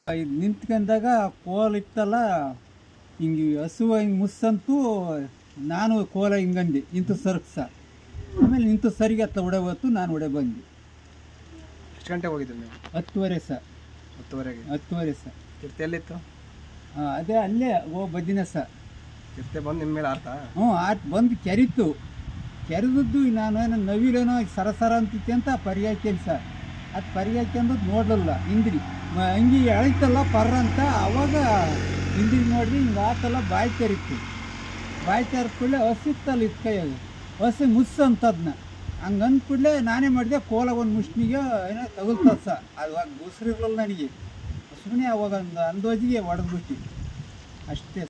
ಇದು ನಿಂತ್ಕೊಂಡಾಗ ಕೋಲ್ ಇತ್ತಲ್ಲ ಹಿಂಗೆ ಹಸುವ ಹಿಂಗೆ ಮುಸ್ಸಂತೂ ನಾನು ಕೋಲ ಹಿಂಗಂದೆ ಇಂತು ಸರ್ಕ್ಸ ಆಮೇಲೆ ನಿಂತು ಸರಿಗೆ ಹತ್ತ ಒಡೆ ಹೊತ್ತು ನಾನು ಒಡೆ ಬಂದೆ ಎಷ್ಟು ಗಂಟೆಗೆ ಹೋಗಿದ್ರಿ ನೀವು ಹತ್ತುವರೆ ಸ ಹತ್ತುವರೆಗೆ ಹತ್ತುವರೆ ಸ ಚಿರತೆ ಎಲ್ಲಿತ್ತು ಹಾಂ ಅದೇ ಅಲ್ಲೇ ಓ ಬದಿನ ಸ ಚಿರತೆ ಬಂದು ನಿಮ್ಮ ಮೇಲೆ ಆರ್ತಾ ಹ್ಞೂ ಆಟ್ ಬಂದು ಕೆರಿತು ಕೆರೆದದ್ದು ನಾನು ಏನೋ ನವಿಲೇನೋ ಸರಸರ ಅಂತಿತ್ತೆ ಅಂತ ಪರಿಹಾಕ್ಯನ್ ಸರ್ ಅದು ಪರಿಹಾಕ್ಯಂದು ನೋಡಲಿಲ್ಲ ಹಿಂದ್ರಿ ಮ- ಹಂಗೆ ಎಳಿತಲ್ಲ ಪರ್ರ ಅಂತ ಅವಾಗ ಹಿಂದ್ರಿ ನೋಡ್ರಿ ಹಿಂಗೆ ಆತಲ್ಲ ಬಾಯಿ ತೆರಿತು ಬಾಯಿ ತೆರೆದ ಕೂಡಲೇ ಹಸಿತ್ತಲ್ಲ ಇತ್ತು ಕೈಯಾಗ ಹಸಿ ಮುಸ್ಸು ಅಂತದ್ನ ಹಂಗೆ ಅಂದ ಕೂಡಲೇ ನಾನೇ ಮಾಡಿದೆ ಕೋಲ ಒಂದು ಮುಷ್ಣಿಗೆ ಏನೋ ತಗುಲ್ತದ ಸ ಅದು ಅವಾಗ ಉಸಿರಿರಲಿಲ್ಲ ನನಗೆ ಸುಮ್ಮನೆ ಅವಾಗ ಒಂದು ಅಂದಾಜಿಗೆ ಹೊಡೆದ್ಬಿಟ್ಟು ಅಷ್ಟೇ